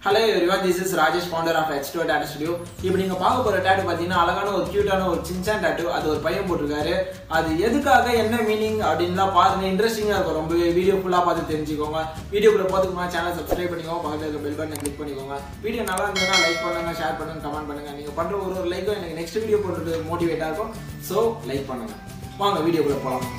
hello everyone this is Rajesh founder of H two data studio இப்போ நீங்க பார்க்க போற டேட்டு பார்த்தீங்கன்னா அழகான ஒரு கியூட்டான ஒரு சின்சான் டேட்டு அது ஒரு பையன் போட்டிருக்காரு அது எதுக்காக என்ன மீனிங் அப்படின்லாம் பாருங்க இன்ட்ரெஸ்டிங்காக இருக்கும் ரொம்ப வீடியோ ஃபுல்லாக பார்த்து தெரிஞ்சுக்கோங்க வீடியோக்குள்ள போதுக்குமா சேனல் சப்ஸ்கிரைப் பண்ணிக்கோங்க பக்கத்தில் இருக்க பெல் பட்டனை கிளிக் பண்ணிக்கோங்க வீடியோ நல்லா இருந்ததுன்னா லைக் பண்ணுங்க ஷேர் பண்ணுங்க கமெண்ட் பண்ணுங்க நீங்க பண்ற ஒரு ஒரு லைக்கும் எனக்கு நெக்ஸ்ட் வீடியோ போடுறது மோட்டிவேட்டாக இருக்கும் ஸோ லைக் பண்ணுங்க வாங்க வீடியோக்குள்ள போகலாம்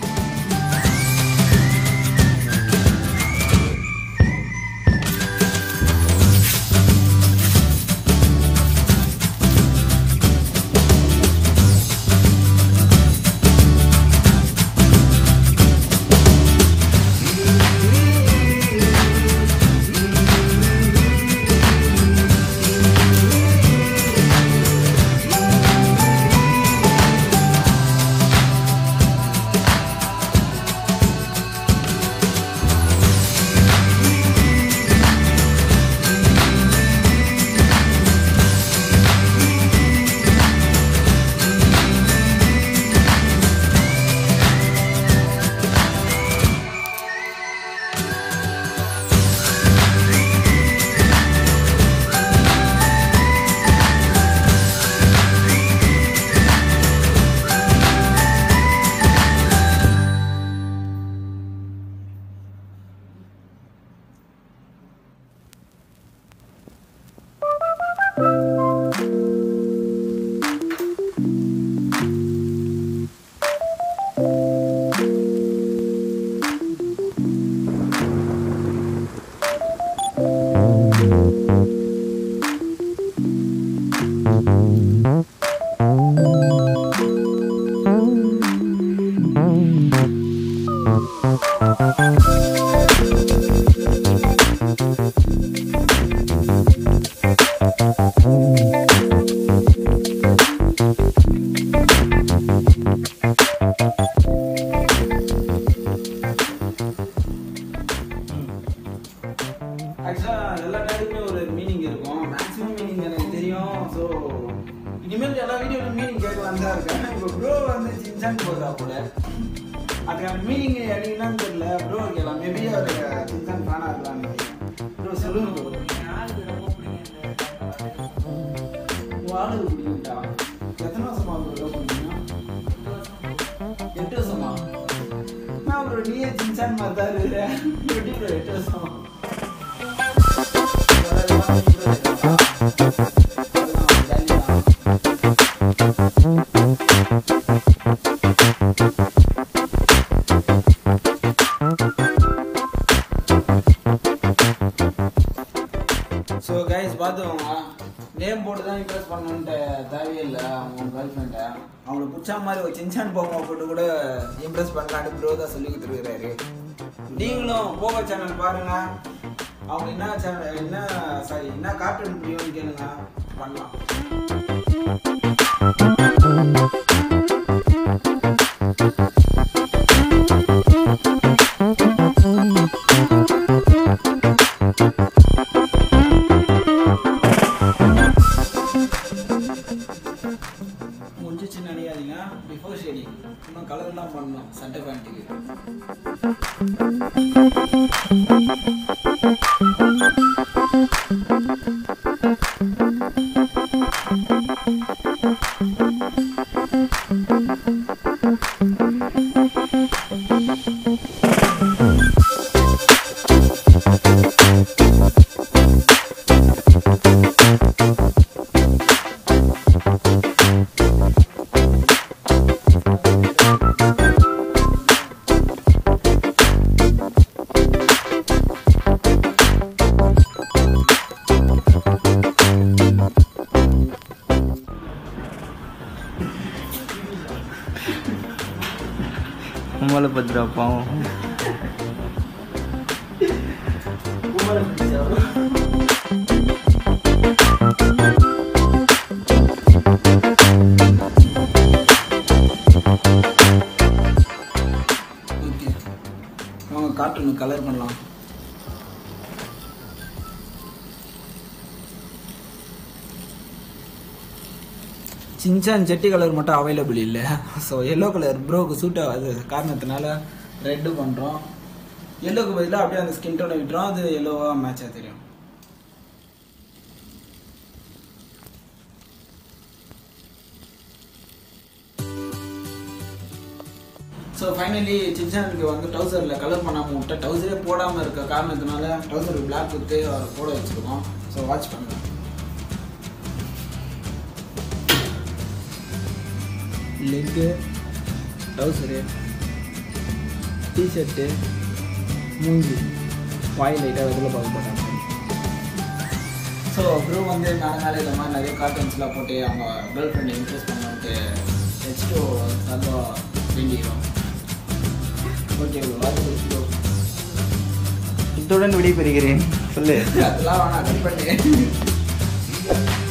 ஆக்சுவலாக எல்லா டேட்டுக்குமே ஒரு மீனிங் இருக்கும் மேக்ஸிமம் மீனிங் எனக்கு தெரியும் ஸோ இனிமேல் எல்லா வீடியோவில் மீனிங் கேட்கலாம் தான் இருக்கேன் இப்போ ப்ரோ வந்து சின்சான் போடுறா போல அதுக்கான மீனிங் எனக்கு என்னன்னு தெரியல ப்ரோ கேட்கலாம் மேபி அவர் சின்சான் ஃபேனாக இருக்கலாம்னு ப்ரோ சொல்லுங்க ப்ரோ உங்கள் ஆளுக்கு பிடிக்கும்டா எத்தனை வருஷமா ப்ரோ பண்ணீங்க எட்டு வருஷமா நான் ப்ரோ நீயே சின்சான் மாதிரி தான் இருக்கிற எப்படி ப்ரோ எட்டு வருஷம் ஸோ கைஸ் பார்த்துக்கோங்க நேம் போட்டு தான் இம்ப்ரெஸ் பண்ணணுன்ட்டு தேவையே இல்லை அவங்க கேர்ள் ஃப்ரெண்டை அவங்களுக்கு பிடிச்ச மாதிரி ஒரு சின்சான் போகோ போட்டு கூட இம்ப்ரெஸ் பண்ணலான்னு ப்ரோ தான் சொல்லி கொடுத்துருக்காரு நீங்களும் போகோ சேனல் பாருங்க அவங்க என்ன சேனல் என்ன சாரி என்ன கார்ட்டூன் முடியும்னு கேளுங்க பண்ணலாம் முடிஞ்சிச்சு நினைக்காதீங்க பிஃபோர் ஷேடிங் இன்னும் கலர்லாம் பண்ணணும் சட்டை பேண்ட்டுக்கு உங்களை பத்திரா பாவம் ஓகே அவங்க கார்ட்டூன் கலர் பண்ணலாம் சின்சான் செட்டி கலர் மட்டும் அவைலபிள் இல்லை ஸோ எல்லோ கலர் ப்ரோக்கு சூட் ஆகாது காரணத்தினால ரெட்டு பண்ணுறோம் எல்லோக்கு பதிலாக அப்படியே அந்த ஸ்கின் டோனை விட்டுறோம் அது எல்லோவாக மேட்சாக தெரியும் ஸோ ஃபைனலி சின்சானுக்கு வந்து டவுசரில் கலர் பண்ணாமல் விட்ட டவுசரே போடாமல் இருக்க காரணத்தினால டவுசர் பிளாக் கொடுத்து அவர் போட வச்சுருக்கோம் ஸோ வாட்ச் பண்ணுங்க லெக்கு டவுசரு டிஷர்ட்டு மூஞ்சி வாய் லைட்டாக வெதில் பார்க்க போட்டாங்க ஸோ ப்ரூ வந்து மேலே மேலே இந்த மாதிரி நிறைய கார்ட்டன்ஸ்லாம் போட்டு அவங்க கேர்ள் ஃப்ரெண்டை இம்ப்ரெஸ் பண்ணணுன்ட்டு ஹெச் டூ நல்லா வேண்டிக்கிறோம் ஓகே ப்ரோ அது ப்ரோ இத்துடன் விடைபெறுகிறேன் சொல்லு அதெல்லாம் வேணாம் கட் பண்ணு